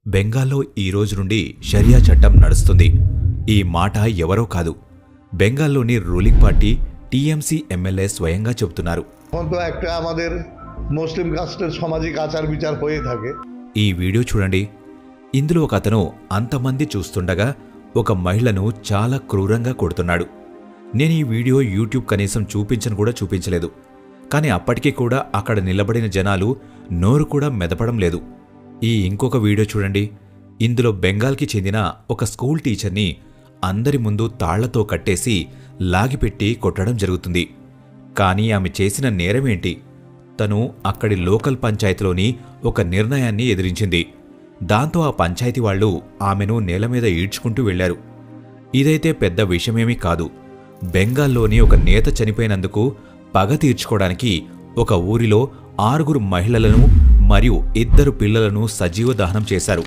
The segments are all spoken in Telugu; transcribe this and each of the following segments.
బెంగాల్లో ఈ రోజు నుండి షరియా చట్టం నడుస్తుంది ఈ మాట ఎవరో కాదు బెంగాల్లోని రూలింగ్ పార్టీ టీఎంసీ ఎమ్మెల్యే స్వయంగా చెబుతున్నారు এখন তো একটা আমাদের মুসলিম কাস্টের সামাজিক আচার বিচার হয়ে থাকে ఈ వీడియో చూడండి ఇందులో ఒక అతను అంతమంది చూస్తుండగా ఒక మహిళను చాలా క్రూరంగా కొడుతున్నాడు నేను ఈ వీడియో యూట్యూబ్ కనీసం చూపించను కూడా చూపించలేదు కానీ అప్పటికీ కూడా అక్కడ నిలబడిన జనాలు నోరు కూడా మెదపడం లేదు ఈ ఇంకొక వీడియో చూడండి ఇందులో బెంగాల్కి చెందిన ఒక స్కూల్ టీచర్ని అందరి ముందు తాళ్లతో కట్టేసి లాగిపెట్టి కొట్టడం జరుగుతుంది కానీ ఆమె చేసిన నేరమేంటి తను అక్కడి లోకల్ పంచాయతీలోని ఒక నిర్ణయాన్ని ఎదిరించింది దాంతో ఆ పంచాయతీ వాళ్ళు ఆమెను నేల మీద ఈడ్చుకుంటూ వెళ్లారు ఇదైతే పెద్ద విషయమేమీ కాదు బెంగాల్లోని ఒక నేత చనిపోయినందుకు పగ తీర్చుకోవడానికి ఒక ఊరిలో ఆరుగురు మహిళలను మరియు ఇద్దరు పిల్లలను సజీవ దహనం చేశారు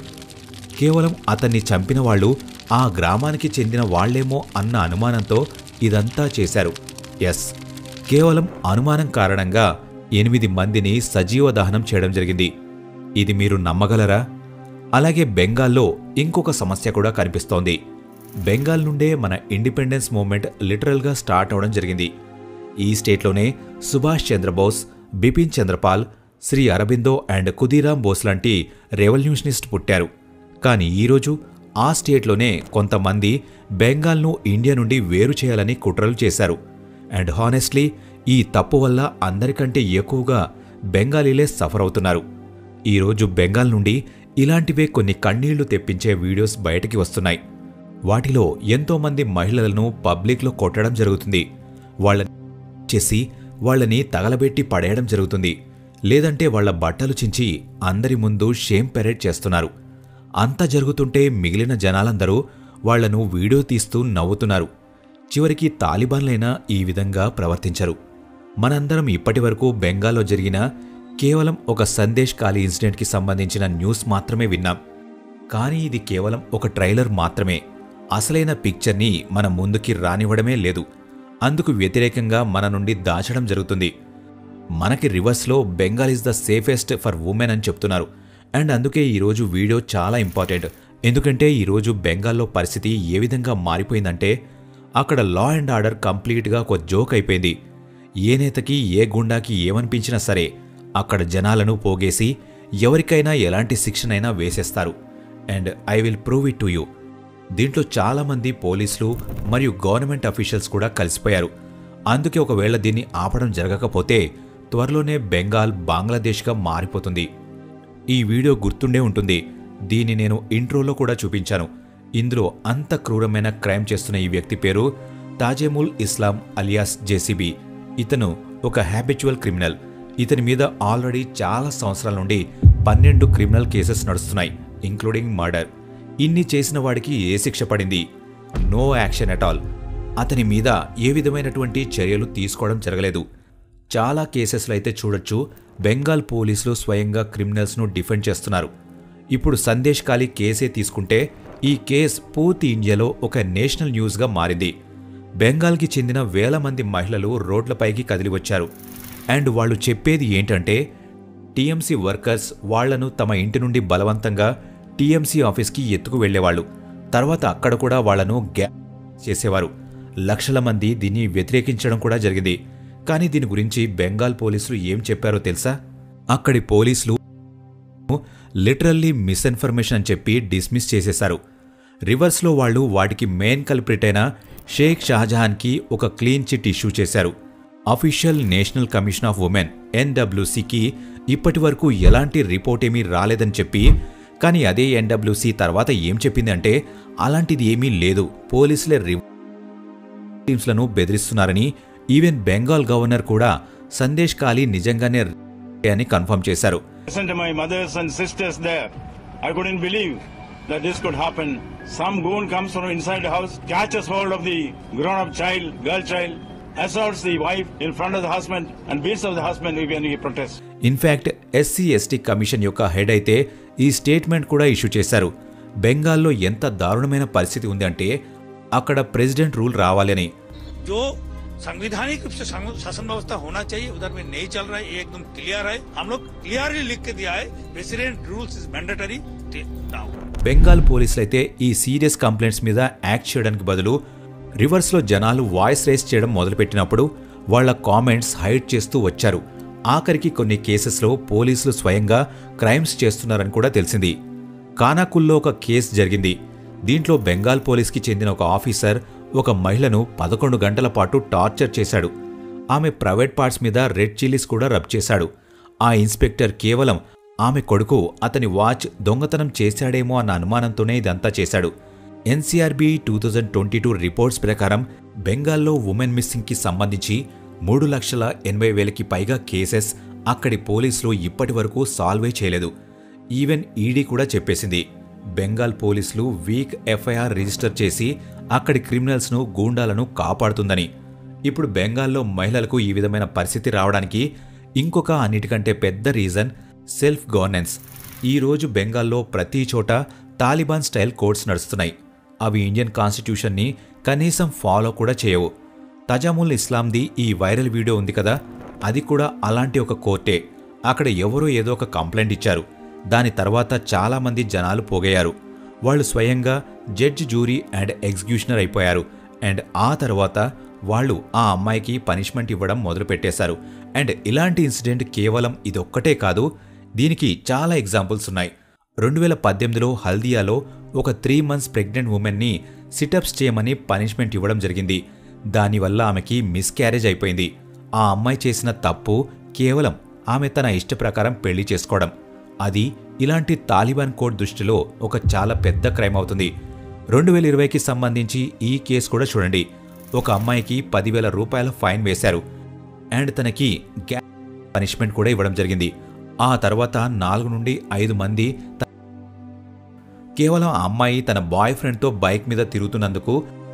కేవలం అతన్ని చంపిన వాళ్ళు ఆ గ్రామానికి చెందిన వాళ్లేమో అన్న అనుమానంతో ఇదంతా చేశారు ఎస్ కేవలం అనుమానం కారణంగా ఎనిమిది మందిని సజీవ దహనం చేయడం జరిగింది ఇది మీరు నమ్మగలరా అలాగే బెంగాల్లో ఇంకొక సమస్య కూడా కనిపిస్తోంది బెంగాల్ నుండే మన ఇండిపెండెన్స్ మూవ్మెంట్ లిటరల్గా స్టార్ట్ అవడం జరిగింది ఈ స్టేట్లోనే సుభాష్ చంద్రబోస్ బిపిన్ చంద్రపాల్ శ్రీ అరబిందో అండ్ కుదీరాం బోస్ లాంటి రెవల్యూషనిస్ట్ పుట్టారు కానీ ఈరోజు ఆ స్టేట్లోనే కొంతమంది బెంగాల్ను ఇండియా నుండి వేరు చేయాలని కుట్రలు చేశారు అండ్ హానెస్ట్లీ ఈ తప్పు వల్ల అందరికంటే ఎక్కువగా బెంగాలీలే సఫర్ అవుతున్నారు ఈరోజు బెంగాల్ నుండి ఇలాంటివే కొన్ని కన్నీళ్లు తెప్పించే వీడియోస్ బయటికి వస్తున్నాయి వాటిలో ఎంతోమంది మహిళలను పబ్లిక్లో కొట్టడం జరుగుతుంది వాళ్ళని చేసి వాళ్ళని తగలబెట్టి పడేయడం జరుగుతుంది లేదంటే వాళ్ళ బట్టలు చించి అందరి ముందు షేమ్ పెరేడ్ చేస్తున్నారు అంతా జరుగుతుంటే మిగిలిన జనాలందరూ వాళ్లను వీడియో తీస్తూ నవ్వుతున్నారు చివరికి తాలిబాన్లైనా ఈ విధంగా ప్రవర్తించరు మనందరం ఇప్పటివరకు బెంగాల్లో జరిగిన కేవలం ఒక సందేశ్ కాలి ఇన్సిడెంట్కి సంబంధించిన న్యూస్ మాత్రమే విన్నాం కానీ ఇది కేవలం ఒక ట్రైలర్ మాత్రమే అసలైన పిక్చర్ని మన ముందుకి రానివ్వడమే లేదు అందుకు వ్యతిరేకంగా మన నుండి దాచడం జరుగుతుంది మనకి రివర్స్లో Bengal is the safest for women అని చెప్తున్నారు అండ్ అందుకే ఈరోజు వీడియో చాలా ఇంపార్టెంట్ ఎందుకంటే ఈరోజు బెంగాల్లో పరిస్థితి ఏ విధంగా మారిపోయిందంటే అక్కడ లా అండ్ ఆర్డర్ కంప్లీట్గా ఒక జోక్ అయిపోయింది ఏ నేతకి ఏ గుండాకి ఏమనిపించినా సరే అక్కడ జనాలను పోగేసి ఎవరికైనా ఎలాంటి శిక్షనైనా వేసేస్తారు and I will prove it to you దీంట్లో చాలామంది పోలీసులు మరియు గవర్నమెంట్ అఫీషియల్స్ కూడా కలిసిపోయారు అందుకే ఒకవేళ దీన్ని ఆపడం జరగకపోతే త్వరలోనే బెంగాల్ బంగ్లాదేశ్గా మారిపోతుంది ఈ వీడియో గుర్తుండే ఉంటుంది దీన్ని నేను ఇంట్రోలో కూడా చూపించాను ఇందులో అంత క్రూరమైన క్రైమ్ చేస్తున్న ఈ వ్యక్తి పేరు తాజేముల్ ఇస్లాం అలియాస్ జేసీబీ ఇతను ఒక హ్యాబిచువల్ క్రిమినల్ ఇతని మీద ఆల్రెడీ చాలా సంవత్సరాల నుండి పన్నెండు క్రిమినల్ కేసెస్ నడుస్తున్నాయి ఇంక్లూడింగ్ మర్డర్ ఇన్ని చేసిన వాడికి ఏ శిక్ష పడింది నో యాక్షన్ అట్ ఆల్ అతని మీద ఏ విధమైనటువంటి చర్యలు తీసుకోవడం జరగలేదు చాలా కేసెస్లో అయితే చూడొచ్చు బెంగాల్ పోలీసులు స్వయంగా క్రిమినల్స్ను డిఫెండ్ చేస్తున్నారు ఇప్పుడు సందేశ్ కాలి కేసే తీసుకుంటే ఈ కేస్ పూర్తి ఇండియాలో ఒక నేషనల్ న్యూస్గా మారింది బెంగాల్కి చెందిన వేల మంది మహిళలు రోడ్లపైకి కదిలి వచ్చారు అండ్ వాళ్ళు చెప్పేది ఏంటంటే టీఎంసీ వర్కర్స్ వాళ్లను తమ ఇంటి నుండి బలవంతంగా టీఎంసీ ఆఫీస్కి ఎత్తుకు వెళ్లేవాళ్ళు తర్వాత అక్కడ కూడా వాళ్లను గ్యా చేసేవారు లక్షల మంది దీన్ని వ్యతిరేకించడం కూడా జరిగింది కానీ దీని గురించి బెంగాల్ పోలీసులు ఏం చెప్పారో తెలుసా అక్కడి పోలీసులు లిటరల్లీ మిస్ఇన్ఫర్మేషన్ అని చెప్పి డిస్మిస్ చేసేశారు రివర్స్లో వాళ్ళు వాటికి మెయిన్ కల్ప్రిట్ అయిన షేక్ షాజహాన్కి ఒక క్లీన్ చిట్ ఇష్యూ చేశారు official national commission of women ఎన్డబ్ల్యూసీకి ఇప్పటి వరకు ఎలాంటి రిపోర్ట్ ఏమీ రాలేదని చెప్పి కానీ అదే ఎన్డబ్ల్యూసీ తర్వాత ఏం చెప్పిందంటే అలాంటిది ఏమీ లేదు పోలీసులే రివ్ టీమ్స్లను బెదిరిస్తున్నారని ఈవెన్ బెంగాల్ గవర్నర్ కూడా సందేశ్ కాలి నిజంగానే అని కన్ఫర్మ్ చేశారు Listen to my mothers and sisters there. I couldn't believe that this could happen. Some goon comes from inside the house, catches hold of the grown-up child, girl child, assaults the wife in front of the husband and beats up the husband when he protests. In fact SC ST commission యొక్క హెడ్ అయితే ఈ స్టేట్మెంట్ కూడా ఇష్యూ చేశారు బెంగాల్లో ఎంత దారుణమైన పరిస్థితి ఉంది అంటే అక్కడ ప్రెసిడెంట్ రూల్ రావాలని जो संवैधानिक रूप से शासन शासन व्यवस्था होना चाहिए उधर में नहीं चल रहा है ये एकदम क्लियर है हम लोग क्लियरली लिख के दिया है प्रेसिडेंट रूल्स इज मैंडेटरी सकते ना हो బెంగాల్ పోలీసులైతే ఈ సీరియస్ కంప్లైంట్స్ మీద యాక్ట్ చేయడానికి బదులు రివర్స్లో జనాలు వాయిస్ రేస్ చేయడం మొదలుపెట్టినప్పుడు వాళ్ళ కామెంట్స్ హైడ్ చేస్తూ వచ్చారు ఆఖరికి కొన్ని కేసెస్లో పోలీసులు స్వయంగా క్రైమ్స్ చేస్తున్నారని కూడా తెలిసింది కానాకుల్లో ఒక కేసు జరిగింది దీంట్లో బెంగాల్ పోలీస్కి చెందిన ఒక ఆఫీసర్ ఒక మహిళను పదకొండు గంటల పాటు టార్చర్ చేశాడు ఆమె ప్రైవేట్ పార్ట్స్ మీద రెడ్ చిల్లీస్ కూడా రబ్ చేశాడు ఆ ఇన్స్పెక్టర్ కేవలం ఆమె కొడుకు అతని వాచ్ దొంగతనం చేశాడేమో అన్న అనుమానంతోనే ఇదంతా చేశాడు NCRB two thousand twenty two reports ప్రకారం బెంగాల్లో ఉమెన్ మిస్సింగ్కి సంబంధించి మూడు లక్షల ఎనభై వేలకి పైగా కేసెస్ అక్కడి పోలీసులు ఇప్పటి వరకు సాల్వే చేయలేదు ఈవెన్ ఈడీ కూడా చెప్పేసింది బెంగాల్ పోలీసులు వీక్ ఎఫ్ఐఆర్ రిజిస్టర్ చేసి అక్కడి క్రిమినల్స్ను గూండాలను కాపాడుతుందని ఇప్పుడు బెంగాల్లో మహిళలకు ఈ విధమైన పరిస్థితి రావడానికి ఇంకొక అన్నిటికంటే పెద్ద రీజన్ సెల్ఫ్ గవర్నెన్స్ ఈరోజు బెంగాల్లో ప్రతి చోట తాలిబాన్ స్టైల్ కోడ్స్ నడుస్తున్నాయి అవి ఇండియన్ కాన్స్టిట్యూషన్ని కనీసం ఫాలో కూడా చేయవు తజాముల్ ఇస్లాంది ఈ వైరల్ వీడియో ఉంది కదా అది కూడా అలాంటి ఒక కోర్టే అక్కడ ఎవరో ఏదో ఒక కంప్లైంట్ ఇచ్చారు దాని తర్వాత చాలామంది జనాలు పోగయ్యారు వాళ్ళు స్వయంగా జడ్జి జూరీ అండ్ ఎగ్జిక్యూషనర్ అయిపోయారు అండ్ ఆ తర్వాత వాళ్ళు ఆ అమ్మాయికి పనిష్మెంట్ ఇవ్వడం మొదలుపెట్టేశారు అండ్ ఇలాంటి ఇన్సిడెంట్ కేవలం ఇదొక్కటే కాదు దీనికి చాలా ఎగ్జాంపుల్స్ ఉన్నాయి రెండు వేల పద్దెనిమిదిలో హల్దియాలో ఒక త్రీ మంత్స్ ప్రెగ్నెంట్ ఉమెన్ని సిటప్స్ చేయమని పనిష్మెంట్ ఇవ్వడం జరిగింది దానివల్ల ఆమెకి మిస్క్యారేజ్ అయిపోయింది ఆ అమ్మాయి చేసిన తప్పు కేవలం ఆమె తన ఇష్ట ప్రకారం పెళ్లి చేసుకోవడం అది ఇలాంటి తాలిబాన్ కోడ్ దృష్టిలో ఒక చాలా పెద్ద క్రైమ్ అవుతుంది రెండు వేల ఇరవైకి సంబంధించి ఈ కేసు కూడా చూడండి ఒక అమ్మాయికి పదివేల రూపాయల ఫైన్ వేశారు అండ్ తనకి గ్యా పనిష్మెంట్ కూడా ఇవ్వడం జరిగింది ఆ తర్వాత నాలుగు నుండి ఐదు మంది త- కేవలం ఆ అమ్మాయి తన బాయ్ ఫ్రెండ్తో బైక్ మీద తిరుగుతున్నందుకు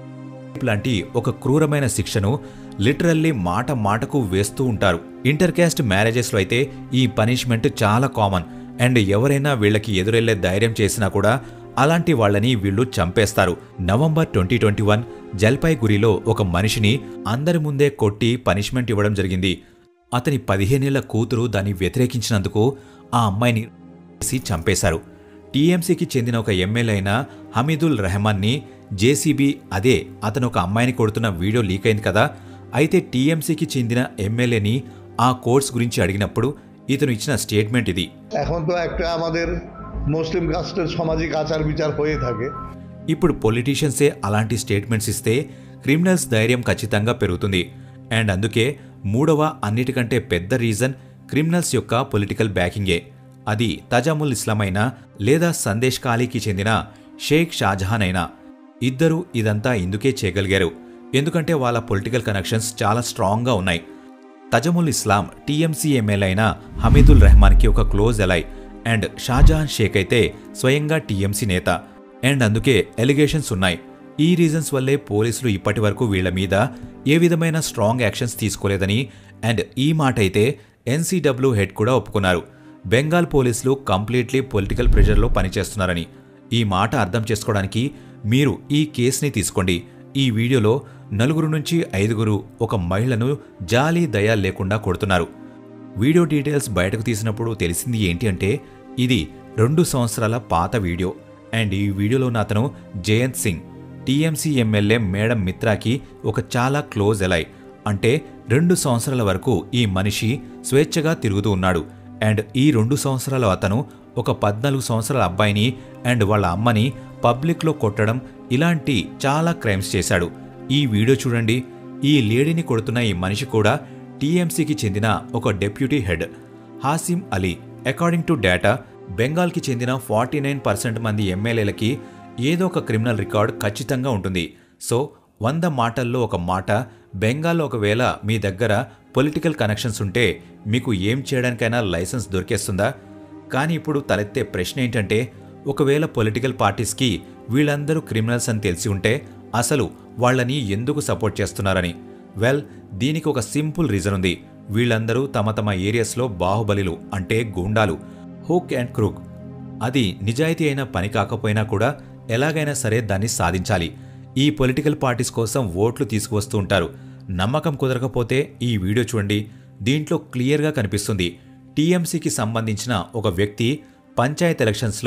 లాంటి ఒక క్రూరమైన శిక్షను లిటరల్లీ మాట మాటకు వేస్తూ ఉంటారు ఇంటర్ క్యాస్ట్ మ్యారేజెస్లో అయితే ఈ పనిష్మెంట్ చాలా కామన్ అండ్ ఎవరైనా వీళ్ళకి ఎదురెళ్లే ధైర్యం చేసినా కూడా అలాంటి వాళ్ళని వీళ్ళు చంపేస్తారు నవంబర్ ట్వంటీ ట్వంటీ వన్ జల్పైగురిలో ఒక మనిషిని అందరి ముందే కొట్టి పనిష్మెంట్ ఇవ్వడం జరిగింది అతని పదిహేనేళ్ల కూతురు దాన్ని వ్యతిరేకించినందుకు ఆ అమ్మాయిని చేసి చంపేశారు టీఎంసీకి చెందిన ఒక ఎమ్మెల్యే అయిన హమీదుల్ రెహమాన్ని జేసీబీ అదే అతను ఒక అమ్మాయిని కొడుతున్న వీడియో లీక్ అయింది కదా అయితే టీఎంసీకి చెందిన ఎమ్మెల్యేని ఆ కోర్స్ గురించి అడిగినప్పుడు ఇతను ఇచ్చిన స్టేట్మెంట్ ఇది এখন তো একটা আমাদের মুসলিম কাস্টের সামাজিক আচার বিচার হয়ে থাকে ఇప్పుడు పొలిటీషియన్సే అలాంటి స్టేట్మెంట్స్ ఇస్తే క్రిమినల్స్ ధైర్యం ఖచ్చితంగా పెరుగుతుంది అండ్ అందుకే మూడవ అన్నిటికంటే పెద్ద రీజన్ క్రిమినల్స్ యొక్క పొలిటికల్ బ్యాకింగే అది తజాముల్ ఇస్లాం అయినా లేదా సందేశ్ ఖాళీకి చెందిన షేక్ షాజహాన్ అయినా ఇద్దరూ ఇదంతా ఇందుకే చేయగలిగారు ఎందుకంటే వాళ్ళ పొలిటికల్ కనెక్షన్స్ చాలా స్ట్రాంగ్గా ఉన్నాయి తజముల్ ఇస్లాం టీఎంసీ ఎమ్మెల్యే అయిన హమీదుల్ రెహమాన్కి ఒక close ally and Shahjahan Sheikh అయితే స్వయంగా టీఎంసీ నేత అండ్ అందుకే ఎలిగేషన్స్ ఉన్నాయి ఈ రీజన్స్ వల్లే పోలీసులు ఇప్పటి వరకు వీళ్ల మీద ఏ విధమైన స్ట్రాంగ్ యాక్షన్స్ తీసుకోలేదని అండ్ ఈ మాట అయితే ఎన్సీడబ్ల్యూ హెడ్ కూడా ఒప్పుకున్నారు బెంగాల్ పోలీసులు కంప్లీట్లీ పొలిటికల్ ప్రెషర్లో పనిచేస్తున్నారని ఈ మాట అర్థం చేసుకోవడానికి మీరు ఈ కేసుని తీసుకోండి ఈ వీడియోలో నలుగురు నుంచి ఐదుగురు ఒక మహిళను జాలి దయ లేకుండా కొడుతున్నారు వీడియో డీటెయిల్స్ బయటకు తీసినప్పుడు తెలిసింది ఏంటి అంటే ఇది రెండు సంవత్సరాల పాత వీడియో అండ్ ఈ వీడియోలో ఉన్న అతను జయంత్ సింగ్ టీఎంసీ ఎమ్మెల్యే మేడం మిత్రాకి ఒక చాలా క్లోజ్ ఎలై అంటే రెండు సంవత్సరాల వరకు ఈ మనిషి స్వేచ్ఛగా తిరుగుతూ ఉన్నాడు అండ్ ఈ రెండు సంవత్సరాలు అతను ఒక పద్నాలుగు సంవత్సరాల అబ్బాయిని అండ్ వాళ్ళ అమ్మని పబ్లిక్లో కొట్టడం ఇలాంటి చాలా క్రైమ్స్ చేశాడు ఈ వీడియో చూడండి ఈ లేడీని కొడుతున్న ఈ మనిషి కూడా టీఎంసీకి చెందిన ఒక deputy head Hashim Ali according to data బెంగాల్కి చెందిన ఫార్టీ నైన్ పర్సెంట్ మంది ఎమ్మెల్యేలకి ఏదో ఒక క్రిమినల్ రికార్డ్ ఖచ్చితంగా ఉంటుంది సో వంద మాటల్లో ఒక మాట బెంగాల్లో ఒకవేళ మీ దగ్గర పొలిటికల్ కనెక్షన్స్ ఉంటే మీకు ఏం చేయడానికైనా లైసెన్స్ దొరికేస్తుందా కానీ ఇప్పుడు తలెత్తే ప్రశ్న ఏంటంటే ఒకవేళ పొలిటికల్ పార్టీస్కి వీళ్ళందరూ క్రిమినల్స్ అని తెలిసి ఉంటే అసలు వాళ్ళని ఎందుకు సపోర్ట్ చేస్తున్నారని వెల్ దీనికి ఒక సింపుల్ రీజన్ ఉంది వీళ్ళందరూ తమ తమ ఏరియాస్లో బాహుబలిలు అంటే గూండాలు హుక్ అండ్ క్రూక్ అది నిజాయితీ అయిన పని కాకపోయినా కూడా ఎలాగైనా సరే దాన్ని సాధించాలి ఈ పొలిటికల్ పార్టీస్ కోసం ఓట్లు తీసుకువస్తూ ఉంటారు నమ్మకం కుదరకపోతే ఈ వీడియో చూడండి దీంట్లో క్లియర్గా కనిపిస్తుంది టీఎంసీకి సంబంధించిన ఒక వ్యక్తి పంచాయత్ ఎలక్షన్స్లో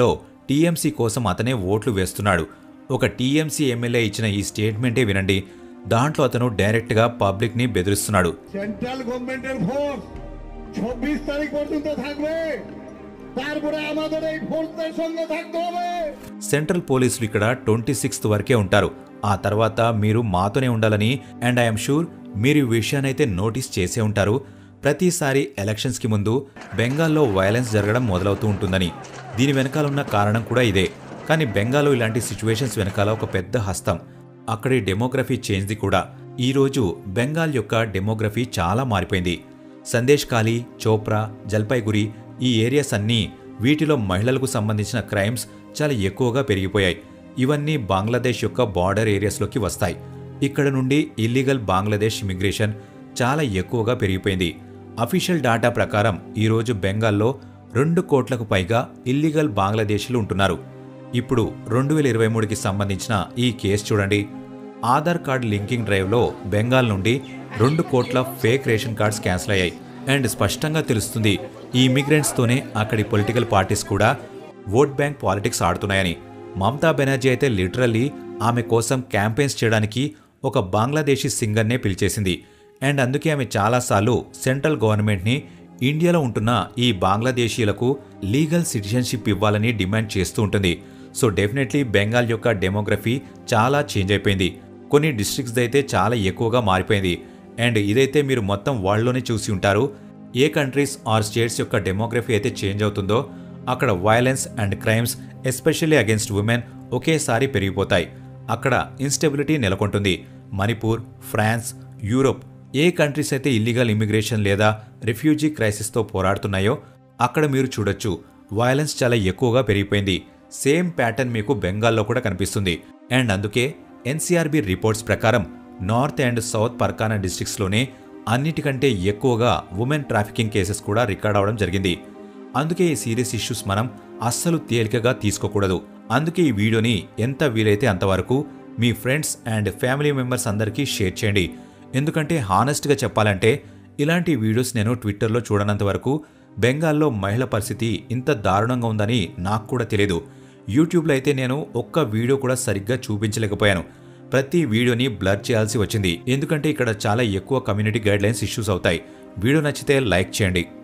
టీఎంసీ కోసం అతనే ఓట్లు వేస్తున్నాడు ఒక టీఎంసీ ఎమ్మెల్యే ఇచ్చిన ఈ స్టేట్మెంటే వినండి దాంట్లో అతను డైరెక్ట్గా పబ్లిక్ని బెదిరిస్తున్నాడు সেন্ট্রাল গভর্নমেন্টের ফোর্স চব্বিশ তারিখ পর্যন্ত থাকবে তারপরে আমাদের এই ফোর্সের সঙ্গে থাকতে হবে సెంట్రల్ పోలీసులు ఇక్కడ ట్వంటీ సిక్స్త్ వరకే ఉంటారు ఆ తర్వాత మీరు మాతోనే ఉండాలని అండ్ ఐఎమ్ షూర్ మీరు ఈ విషయాన్నైతే నోటీస్ చేసే ఉంటారు ప్రతిసారి ఎలక్షన్స్కి ముందు బెంగాల్లో వైలెన్స్ జరగడం మొదలవుతూ ఉంటుందని దీని వెనకాల ఉన్న కారణం కూడా ఇదే కానీ బెంగాల్లో ఇలాంటి సిచ్యువేషన్స్ వెనకాల ఒక పెద్ద హస్తం అక్కడి డెమోగ్రఫీ చేంజ్ది కూడా ఈరోజు బెంగాల్ యొక్క డెమోగ్రఫీ చాలా మారిపోయింది సందేశ్ ఖాళీ చోప్రా జల్పైగురి ఈ ఏరియాస్ అన్నీ వీటిలో మహిళలకు సంబంధించిన క్రైమ్స్ చాలా ఎక్కువగా పెరిగిపోయాయి ఇవన్నీ బంగ్లాదేశ్ యొక్క బార్డర్ ఏరియాస్లోకి వస్తాయి ఇక్కడ నుండి ఇల్లీగల్ బంగ్లాదేశ్ ఇమిగ్రేషన్ చాలా ఎక్కువగా పెరిగిపోయింది అఫీషియల్ డాటా ప్రకారం ఈరోజు బెంగాల్లో రెండు కోట్లకు పైగా ఇల్లీగల్ బంగ్లాదేశీలు ఉంటున్నారు ఇప్పుడు రెండు వేల ఇరవై మూడుకి సంబంధించిన ఈ కేసు చూడండి ఆధార్ కార్డ్ లింకింగ్ డ్రైవ్లో బెంగాల్ నుండి రెండు కోట్ల ఫేక్ రేషన్ కార్డ్స్ క్యాన్సిల్ అయ్యాయి అండ్ స్పష్టంగా తెలుస్తుంది ఈ ఇమిగ్రెంట్స్తోనే అక్కడి పొలిటికల్ పార్టీస్ కూడా ఓట్ బ్యాంక్ పాలిటిక్స్ ఆడుతున్నాయని మమతా బెనర్జీ అయితే లిటరల్లీ ఆమె కోసం క్యాంపెయిన్స్ చేయడానికి ఒక బంగ్లాదేశీ సింగర్నే పిలిచేసింది అండ్ అందుకే ఆమె చాలాసార్లు సెంట్రల్ గవర్నమెంట్ని ఇండియాలో ఉంటున్న ఈ బంగ్లాదేశీయులకు లీగల్ సిటిజన్షిప్ ఇవ్వాలని డిమాండ్ చేస్తూ ఉంటుంది సో డెఫినెట్లీ బెంగాల్ యొక్క డెమోగ్రఫీ చాలా చేంజ్ అయిపోయింది కొన్ని డిస్ట్రిక్ట్స్ అయితే చాలా ఎక్కువగా మారిపోయింది అండ్ ఇదైతే మీరు మొత్తం వరల్డ్లోనే చూసి ఉంటారు ఏ కంట్రీస్ ఆర్ స్టేట్స్ యొక్క డెమోగ్రఫీ అయితే చేంజ్ అవుతుందో అక్కడ violence and crimes especially against women ఒకేసారి పెరిగిపోతాయి అక్కడ ఇన్స్టెబిలిటీ నెలకొంటుంది మణిపూర్ ఫ్రాన్స్ యూరోప్ ఏ కంట్రీస్ అయితే ఇల్లీగల్ ఇమిగ్రేషన్ లేదా రిఫ్యూజీ క్రైసిస్తో పోరాడుతున్నాయో అక్కడ మీరు చూడొచ్చు వైలెన్స్ చాలా ఎక్కువగా పెరిగిపోయింది సేమ్ ప్యాటర్న్ మీకు బెంగాల్లో కూడా కనిపిస్తుంది అండ్ అందుకే ఎన్సీఆర్బీ రిపోర్ట్స్ ప్రకారం నార్త్ అండ్ సౌత్ పర్కానా డిస్ట్రిక్ట్స్లోనే అన్నిటికంటే ఎక్కువగా ఉమెన్ ట్రాఫికింగ్ కేసెస్ కూడా రికార్డ్ అవడం జరిగింది అందుకే ఈ సీరియస్ ఇష్యూస్ మనం అస్సలు తేలికగా తీసుకోకూడదు అందుకే ఈ వీడియోని ఎంత వీలైతే అంతవరకు మీ ఫ్రెండ్స్ అండ్ ఫ్యామిలీ మెంబర్స్ అందరికీ షేర్ చేయండి ఎందుకంటే హానెస్ట్గా చెప్పాలంటే ఇలాంటి వీడియోస్ నేను ట్విట్టర్లో చూడనంత వరకు బెంగాల్లో మహిళ పరిస్థితి ఇంత దారుణంగా ఉందని నాకు కూడా తెలియదు యూట్యూబ్లో అయితే నేను ఒక్క వీడియో కూడా సరిగ్గా చూపించలేకపోయాను ప్రతి వీడియోని బ్లర్ చేయాల్సి వచ్చింది ఎందుకంటే ఇక్కడ చాలా ఎక్కువ కమ్యూనిటీ గైడ్లైన్స్ ఇష్యూస్ అవుతాయి వీడియో నచ్చితే లైక్ చేయండి